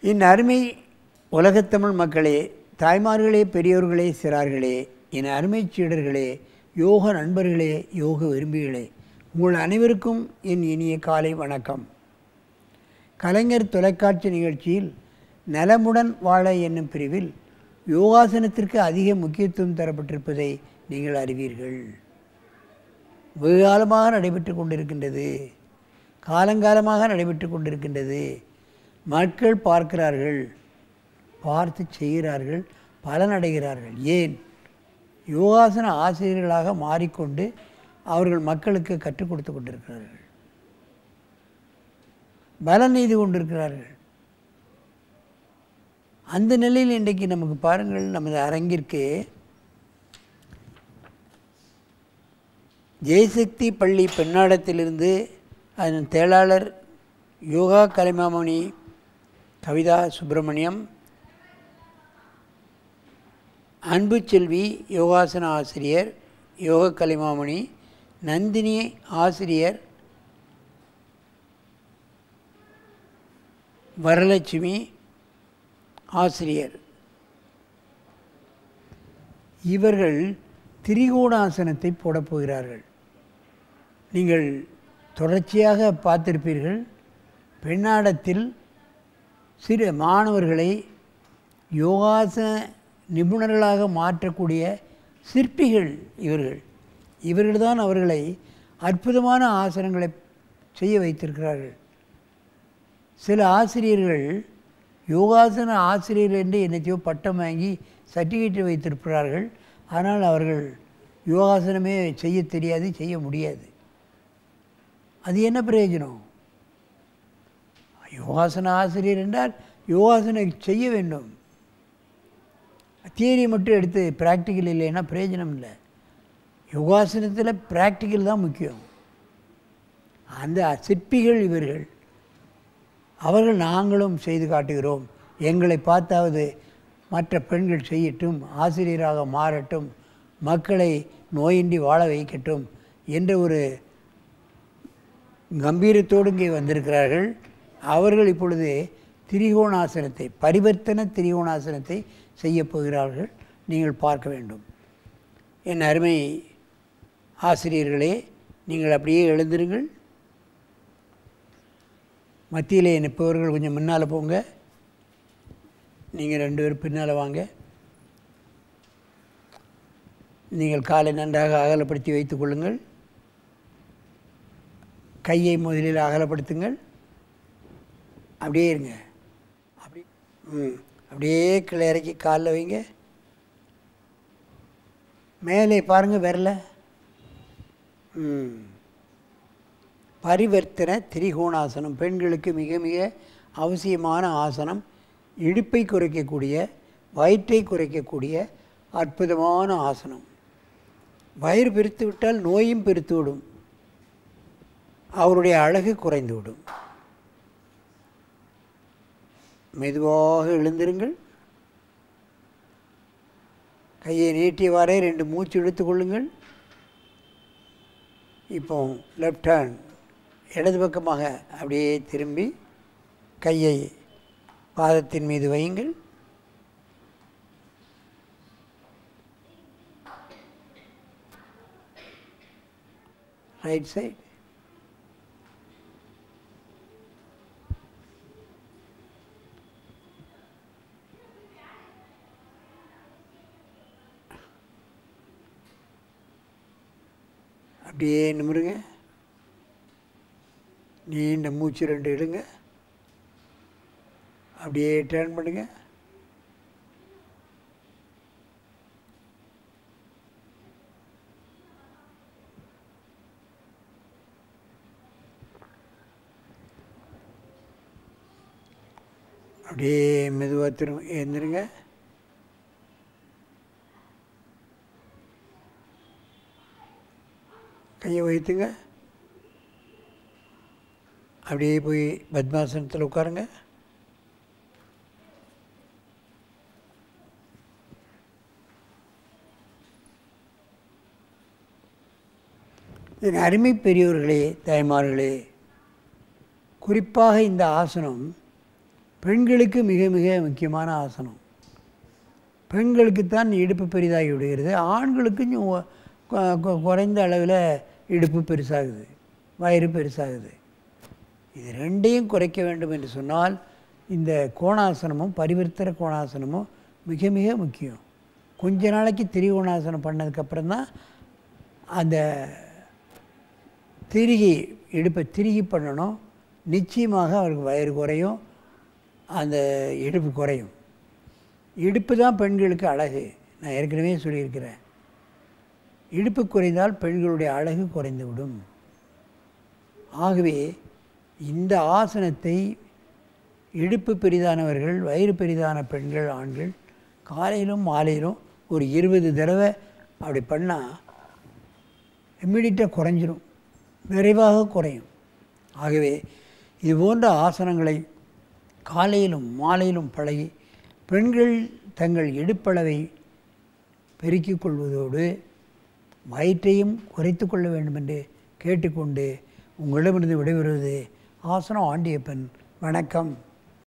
என் அருமை உலகத்தமிழ் மக்களே தாய்மார்களே பெரியோர்களே சிறார்களே என் அருமை சீடர்களே யோக நண்பர்களே யோக விரும்பிகளே உங்கள் அனைவருக்கும் என் இனிய காலை வணக்கம் கலைஞர் தொலைக்காட்சி நிகழ்ச்சியில் நலமுடன் வாழ என்னும் பிரிவில் யோகாசனத்திற்கு அதிக முக்கியத்துவம் தரப்பட்டிருப்பதை நீங்கள் அறிவீர்கள் வெகு காலமாக நடைபெற்று கொண்டிருக்கின்றது காலங்காலமாக நடைபெற்று கொண்டிருக்கின்றது மக்கள் பார்க்கிறார்கள் பார்த்து செய்கிறார்கள் பலனடைகிறார்கள் ஏன் யோகாசன ஆசிரியர்களாக மாறிக்கொண்டு அவர்கள் மக்களுக்கு கற்றுக் கொடுத்து கொண்டிருக்கிறார்கள் பலன் எய்து கொண்டிருக்கிறார்கள் அந்த நிலையில் இன்றைக்கு நமக்கு பாருங்கள் நமது அரங்கிற்கு ஜெயசக்தி பள்ளி பெண்ணாடத்திலிருந்து அதன் செயலாளர் யோகா கலைமாமணி கவிதா சுப்பிரமணியம் அன்பு செல்வி யோகாசன ஆசிரியர் யோக கலைமாமணி நந்தினி ஆசிரியர் வரலட்சுமி ஆசிரியர் இவர்கள் திரிகோணாசனத்தை போடப் போகிறார்கள் நீங்கள் தொடர்ச்சியாக பார்த்திருப்பீர்கள் பெண்ணாடத்தில் சிறு மாணவர்களை யோகாசன நிபுணர்களாக மாற்றக்கூடிய சிற்பிகள் இவர்கள் இவர்கள்தான் அவர்களை அற்புதமான ஆசனங்களை செய்ய வைத்திருக்கிறார்கள் சில ஆசிரியர்கள் யோகாசன ஆசிரியர் என்று என்னத்தையோ பட்டம் வாங்கி சர்டிஃபிகேட் வைத்திருக்கிறார்கள் ஆனால் அவர்கள் யோகாசனமே செய்ய தெரியாது செய்ய முடியாது அது என்ன பிரயோஜனம் யோகாசன ஆசிரியர் என்றால் யோகாசனம் செய்ய வேண்டும் தியரி மட்டும் எடுத்து ப்ராக்டிக்கல் இல்லைன்னா பிரயோஜனம் இல்லை யோகாசனத்தில் ப்ராக்டிக்கல் தான் முக்கியம் அந்த சிற்பிகள் இவர்கள் அவர்கள் நாங்களும் செய்து காட்டுகிறோம் எங்களை பார்த்தாவது மற்ற பெண்கள் செய்யட்டும் ஆசிரியராக மாறட்டும் மக்களை நோயின்றி வாழ வைக்கட்டும் என்ற ஒரு கம்பீரத்தோடு இங்கே வந்திருக்கிறார்கள் அவர்கள் இப்பொழுது திரிகோணாசனத்தை பரிவர்த்தன திரிகோணாசனத்தை செய்ய போகிறார்கள் நீங்கள் பார்க்க வேண்டும் என் அருமை ஆசிரியர்களே நீங்கள் அப்படியே எழுந்திருங்கள் மத்தியிலே நிற்பவர்கள் கொஞ்சம் முன்னால் போங்க நீங்கள் ரெண்டு பேரும் பின்னால் வாங்க நீங்கள் காலை நன்றாக அகலப்படுத்தி வைத்துக் கொள்ளுங்கள் கையை முதலில் அகலப்படுத்துங்கள் அப்படியே இருங்க அப்படி ம் அப்படியே கீழே இறக்கி காலில் வைங்க மேலே பாருங்கள் விரல ம் பரிவர்த்தன திரிகோணாசனம் பெண்களுக்கு மிக மிக அவசியமான ஆசனம் இடுப்பை குறைக்கக்கூடிய வயிற்றை குறைக்கக்கூடிய அற்புதமான ஆசனம் வயிறு பெருத்து விட்டால் நோயும் பெருத்து விடும் அவருடைய அழகு குறைந்து விடும் மெதுவாக எழுந்திருங்கள் கையை நீட்டியவாறே ரெண்டு மூச்சு இழுத்து கொள்ளுங்கள் இப்போ லெஃப்ட் ஹேண்ட் இடது பக்கமாக அப்படியே திரும்பி கையை பாதத்தின் மீது வையுங்கள் ரைட் சைடு அப்படியே நிமிருங்க நீண்ட மூச்சு ரெண்டு எடுங்க அப்படியே டேர்ன் பண்ணுங்க அப்படியே மெதுவாக திரும்ப எழுந்துருங்க கையை வைத்துங்க அப்படியே போய் பத்மாசனத்தில் உட்காருங்க என் அருமை பெரியோர்களே தாய்மார்களே குறிப்பாக இந்த ஆசனம் பெண்களுக்கு மிக மிக முக்கியமான ஆசனம் பெண்களுக்குத்தான் இடுப்பு பெரிதாகி விடுகிறது ஆண்களுக்கு கொஞ்சம் ஒ- கொ- கொ- குறைந்த அளவில் இடுப்பு பெருசாகுது வயிறு பெருசாகுது இது ரெண்டையும் குறைக்க வேண்டும் என்று சொன்னால் இந்த கோணாசனமும் பரிவர்த்தன கோணாசனமும் மிக மிக முக்கியம் கொஞ்ச நாளைக்கு திரிகோணாசனம் பண்ணதுக்கப்புறம் தான் அந்த திருகி இடுப்பை திருகி பண்ணணும் நிச்சயமாக அவருக்கு வயிறு குறையும் அந்த இடுப்பு குறையும் இடுப்பு தான் பெண்களுக்கு அழகு நான் ஏற்கனவே சொல்லியிருக்கிறேன் இடுப்பு குறைந்தால் பெண்களுடைய அழகு குறைந்து விடும் ஆகவே இந்த ஆசனத்தை இடுப்பு பெரிதானவர்கள் வயிறு பெரிதான பெண்கள் ஆண்கள் காலையிலும் மாலையிலும் ஒரு இருபது தடவை அப்படி பண்ணால் இம்மிடியட்டாக குறைஞ்சிரும் விரைவாக குறையும் ஆகவே இது போன்ற ஆசனங்களை காலையிலும் மாலையிலும் பழகி பெண்கள் தங்கள் இடுப்பளவை பெருக்கிக் கொள்வதோடு வயிற்றையும் குறைத்து கொள்ள வேண்டும் என்று கேட்டுக்கொண்டு உங்களிடமிருந்து விடைபெறுவது ஆசனம் ஆண்டியப்பன் வணக்கம்